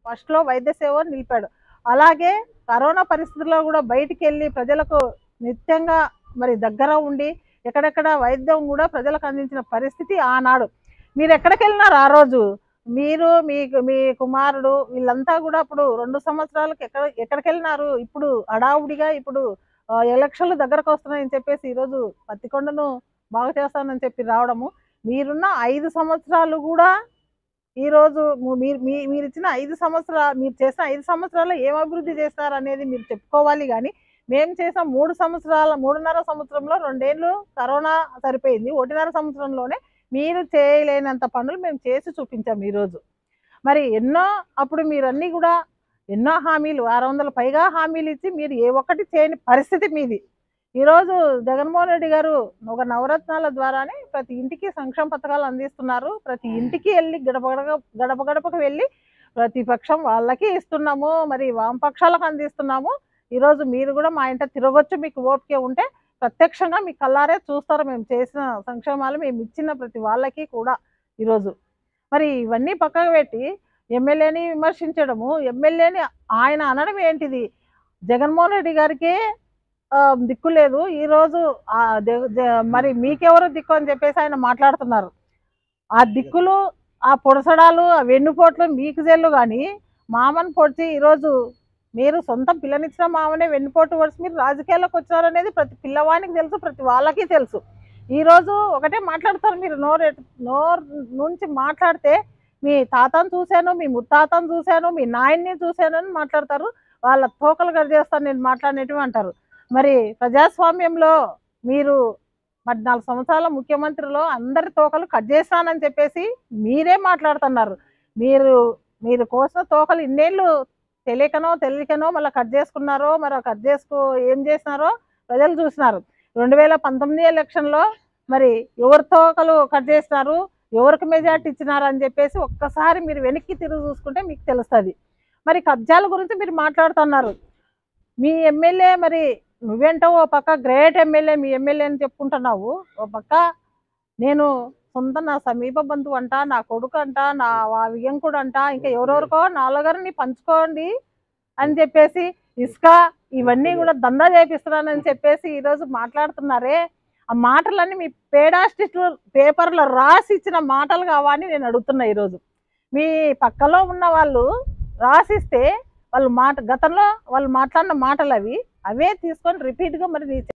ఫస్ట్లో వైద్య సేవ నిలిపాడు అలాగే కరోనా పరిస్థితుల్లో కూడా బయటికి వెళ్ళి ప్రజలకు నిత్యంగా మరి దగ్గర ఉండి ఎక్కడెక్కడ వైద్యం కూడా ప్రజలకు అందించిన పరిస్థితి ఆనాడు మీరు ఎక్కడికి వెళ్ళినారు ఆ రోజు మీరు మీ మీ కుమారుడు వీళ్ళంతా కూడా అప్పుడు రెండు సంవత్సరాలకు ఎక్కడ ఎక్కడికి వెళ్ళినారు ఇప్పుడు హడావుడిగా ఇప్పుడు ఆ, ఎలక్షన్లు దగ్గరకు వస్తున్నాయని చెప్పేసి ఈరోజు పత్తికొండను బాగు చేస్తానని చెప్పి రావడము మీరున్న ఐదు సంవత్సరాలు కూడా ఈరోజు ము- మీరు మీ మీరు ఇచ్చిన ఐదు సంవత్సరాలు మీరు చేసిన ఐదు సంవత్సరాలు ఏం అభివృద్ధి చేస్తారు అనేది మీరు చెప్పుకోవాలి కానీ మేము చేసిన మూడు సంవత్సరాల మూడున్నర సంవత్సరంలో రెండేళ్ళు కరోనా సరిపోయింది ఒకటిన్నర సంవత్సరంలోనే మీరు చేయలేనంత పనులు మేము చేసి చూపించాం ఈరోజు మరి ఎన్నో అప్పుడు మీరు అన్నీ కూడా ఎన్నో హామీలు ఆరు వందల పైగా హామీలు ఇచ్చి మీరు ఏ ఒక్కటి చేయని పరిస్థితి మీది ఈరోజు జగన్మోహన్ రెడ్డి గారు ఒక నవరత్నాల ద్వారానే ప్రతి ఇంటికి సంక్షేమ పథకాలు అందిస్తున్నారు ప్రతి ఇంటికి వెళ్ళి గడప గడప గడప గడపకు వెళ్ళి ప్రతిపక్షం వాళ్ళకి ఇస్తున్నాము మరి వామపక్షాలకు అందిస్తున్నాము ఈరోజు మీరు కూడా మా ఇంట తిరగొచ్చు మీకు ఓపిక ఉంటే ప్రత్యక్షంగా మీ కల్లారే చూస్తారు మేము చేసిన సంక్షేమాలు మేము ఇచ్చిన ప్రతి వాళ్ళకి కూడా ఈరోజు మరి ఇవన్నీ పక్కకు పెట్టి ఎమ్మెల్యేని విమర్శించడము ఎమ్మెల్యేని ఆయన అనడం ఏంటిది జగన్మోహన్ రెడ్డి గారికి ఆ, దిక్కు లేదు ఈరోజు ఆ దే- జ- మరి మీకెవరు దిక్కు అని చెప్పేసి ఆయన మాట్లాడుతున్నారు ఆ దిక్కులు ఆ పొడసడాలు ఆ వెన్నుపోట్లు మీకు చెల్లు కానీ మామని పొడిచి ఈరోజు మీరు సొంత పిల్లనిచ్చిన మామనే వెన్నుపోటు పొడిచి మీరు రాజకీయాల్లోకి వచ్చారనేది ప్రతి పిల్లవానికి తెలుసు ప్రతి వాళ్ళకి తెలుసు ఈరోజు ఒకటే మాట్లాడతారు మీరు నోరు ఎట్- నోరు నుంచి మాట్లాడితే మీ తాతను చూశాను మీ ముత్తాతను చూశాను మీ నాయన్ని చూశాను అని మాట్లాడతారు వాళ్ళ తోకలు గడిచేస్తాను నేను మాట్లాడినట్టు అంటారు మరి ప్రజాస్వామ్యంలో మీరు పద్నాలుగు సంవత్సరాల ముఖ్యమంత్రిలో అందరి తోకలు కట్ చేస్తానని చెప్పేసి మీరే మాట్లాడుతున్నారు మీరు మీరు కోసిన తోకలు ఇన్నేళ్ళు తెలియకనో తెలియకనో మళ్ళీ కట్ చేసుకున్నారో మరి కట్ చేసుకో ఏం చేసినారో ప్రజలు చూసినారు రెండు వేల పంతొమ్మిది ఎలక్షన్లో మరి ఎవరి తోకలు కట్ చేసినారు ఎవరికి మెజార్టీ ఇచ్చినారు అని చెప్పేసి ఒక్కసారి మీరు వెనక్కి తిరిగి చూసుకుంటే మీకు తెలుస్తుంది మరి కబ్జాల గురించి మీరు మాట్లాడుతున్నారు మీ ఎమ్మెల్యే మరి నువ్వేంటో ఓ పక్క గ్రేట్ ఎమ్మెల్యే మీ ఎమ్మెల్యే అని చెప్పుకుంటున్నావు ఓ పక్క నేను సొంత నా సమీప బంధువు అంట నా కొడుకు అంట నా వా- వియంకుడు అంట ఇంకా ఎవరెవరికో నాలుగారిని పంచుకోండి అని చెప్పేసి ఇసుక ఇవన్నీ కూడా దందా చేపిస్తున్నానని చెప్పేసి ఈరోజు మాట్లాడుతున్నారే ఆ మాటలన్నీ మీ పేడాస్టిట్ పేపర్లో రాసి ఇచ్చిన మాటలు కావని నేను అడుగుతున్నా ఈరోజు మీ పక్కలో ఉన్న వాళ్ళు రాసిస్తే వాళ్ళు మాట గతంలో వాళ్ళు మాట్లాడిన మాటలు అవి అవే తీసుకొని రిపీట్గా మరి నీ